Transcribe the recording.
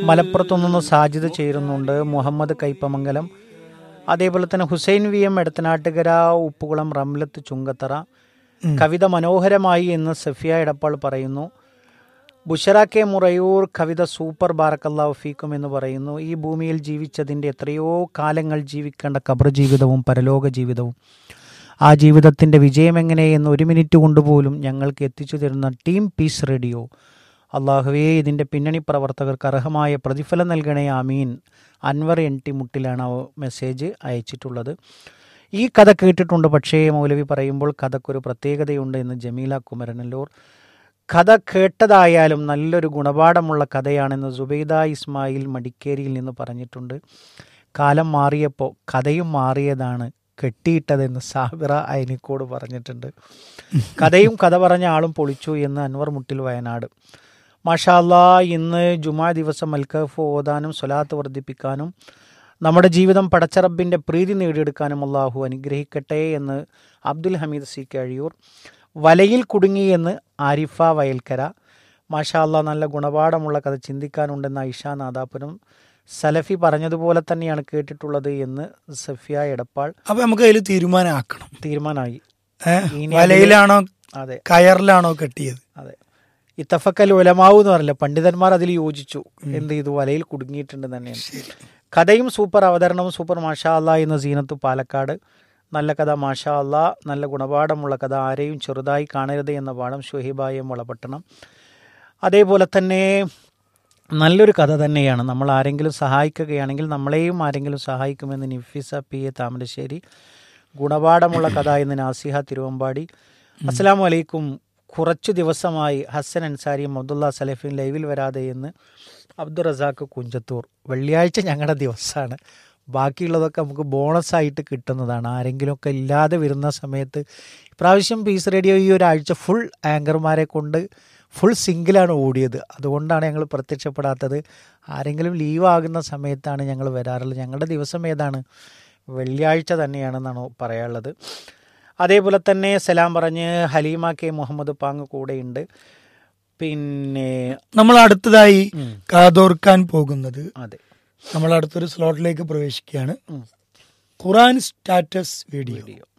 മലപ്പുറത്തുനിന്ന് സാജിദ് ചേരുന്നുണ്ട് മുഹമ്മദ് കൈപ്പമംഗലം അതേപോലെ തന്നെ ഹുസൈൻ വി എം എടത്തനാട്ടുകര ഉപ്പുകുളം റംലത്ത് ചുങ്കത്തറ കവിത മനോഹരമായി എന്ന് സഫിയ എടപ്പാൾ പറയുന്നു ബുഷറ കെ മുറയൂർ കവിത സൂപ്പർ ബാറക്കല്ലാഹു ഫീക്കും എന്ന് പറയുന്നു ഈ ഭൂമിയിൽ ജീവിച്ചതിൻ്റെ എത്രയോ കാലങ്ങൾ ജീവിക്കേണ്ട കബർ ജീവിതവും പരലോക ജീവിതവും ആ ജീവിതത്തിൻ്റെ വിജയം എങ്ങനെയെന്ന് ഒരു മിനിറ്റ് കൊണ്ടുപോലും ഞങ്ങൾക്ക് എത്തിച്ചു തരുന്ന ടീം പീസ് റേഡിയോ അള്ളാഹുവേ ഇതിൻ്റെ പിന്നണി പ്രവർത്തകർക്ക് അർഹമായ പ്രതിഫലം നൽകണേ ആമീൻ അൻവർ എൻ ടി മുട്ടിലാണ് ആ മെസ്സേജ് അയച്ചിട്ടുള്ളത് ഈ കഥ കേട്ടിട്ടുണ്ട് പക്ഷേ മൗലവി പറയുമ്പോൾ കഥക്കൊരു പ്രത്യേകതയുണ്ട് എന്ന് ജമീല കുമരനല്ലൂർ കഥ കേട്ടതായാലും നല്ലൊരു ഗുണപാഠമുള്ള കഥയാണെന്ന് സുബൈദ ഇസ്മായിൽ മടിക്കേരിയിൽ നിന്ന് പറഞ്ഞിട്ടുണ്ട് കാലം മാറിയപ്പോൾ കഥയും മാറിയതാണ് കെട്ടിയിട്ടതെന്ന് സാബിറ അയനിക്കോട് പറഞ്ഞിട്ടുണ്ട് കഥയും കഥ പറഞ്ഞ ആളും പൊളിച്ചു എന്ന് അൻവർ മുട്ടിൽ വയനാട് മാഷാല്ലാ ഇന്ന് ജുമാ ദിവസം അൽക്കഫ് ഓതാനും സ്വലാത്ത് വർദ്ധിപ്പിക്കാനും നമ്മുടെ ജീവിതം പടച്ചറബിൻ്റെ പ്രീതി നേടിയെടുക്കാനും അള്ളാഹു അനുഗ്രഹിക്കട്ടെ എന്ന് അബ്ദുൽ ഹമീദ് സി കഴിയൂർ വലയിൽ കുടുങ്ങി എന്ന് ആരിഫ വയൽക്കര മാഷാല്ല നല്ല ഗുണപാഠമുള്ള കഥ ചിന്തിക്കാനുണ്ടെന്ന് ഐഷ നാദാപുരം സലഫി പറഞ്ഞതുപോലെ തന്നെയാണ് കേട്ടിട്ടുള്ളത് എന്ന് സഫിയ എടപ്പാൾ അപ്പൊ നമുക്ക് അതിൽ തീരുമാനമാക്കണം തീരുമാനമായി ഏ? ഇനി വലയിലാണോ അതെ കയറിലാണോ കെട്ടിയത് അതെ ഇത്തഫക്കൽ ഒലമാവു എന്ന് പറയില്ല പണ്ഡിതന്മാർ അതിൽ യോജിച്ചു എന്ത് ചെയ്തു വലയിൽ കുടുങ്ങിയിട്ടുണ്ട് തന്നെയാണ് കഥയും സൂപ്പർ അവതരണവും സൂപ്പർ മാഷാ അല്ല എന്ന സീനത്ത് പാലക്കാട് നല്ല കഥ മാഷാ അല്ല നല്ല ഗുണപാഠമുള്ള കഥ ആരെയും ചെറുതായി കാണരുത് എന്ന പാഠം ഷുഹൈബായം വളപട്ടണം അതേപോലെ തന്നെ നല്ലൊരു കഥ തന്നെയാണ് നമ്മൾ ആരെങ്കിലും സഹായിക്കുകയാണെങ്കിൽ നമ്മളെയും ആരെങ്കിലും സഹായിക്കുമെന്ന് നിഫിസ പി എ താമരശ്ശേരി ഗുണപാഠമുള്ള കഥ എന്ന് നാസിഹ തിരുവമ്പാടി അസ്സലാമു അലൈക്കും കുറച്ചു ദിവസമായി ഹസൻ അൻസാരിയും അബ്ദുള്ള സലഫിൻ ലൈവിൽ വരാതെ എന്ന് അബ്ദുൾ റസാഖ് കുഞ്ചത്തൂർ വെള്ളിയാഴ്ച ഞങ്ങളുടെ ദിവസമാണ് ബാക്കിയുള്ളതൊക്കെ നമുക്ക് ബോണസായിട്ട് കിട്ടുന്നതാണ് ആരെങ്കിലുമൊക്കെ ഇല്ലാതെ വരുന്ന സമയത്ത് ഇപ്രാവശ്യം പീസ് റേഡിയോ ഈ ഒരാഴ്ച ഫുൾ ആങ്കർമാരെ കൊണ്ട് ഫുൾ സിംഗിളാണ് ഓടിയത് അതുകൊണ്ടാണ് ഞങ്ങൾ പ്രത്യക്ഷപ്പെടാത്തത് ആരെങ്കിലും ലീവ് ആകുന്ന സമയത്താണ് ഞങ്ങൾ വരാറുള്ളത് ഞങ്ങളുടെ ദിവസം ഏതാണ് വെള്ളിയാഴ്ച തന്നെയാണെന്നാണ് പറയാനുള്ളത് അതേപോലെ തന്നെ സലാം പറഞ്ഞ് ഹലീമ കെ മുഹമ്മദ് പാങ് കൂടെയുണ്ട് പിന്നെ നമ്മൾ അടുത്തതായി ഉം, കാതോർക്കാൻ പോകുന്നത് അതെ നമ്മൾ അടുത്തൊരു സ്ലോട്ടിലേക്ക് പ്രവേശിക്കുകയാണ് ഉം. ഖുറാൻ സ്റ്റാറ്റസ് വീഡിയോ വീഡിയോ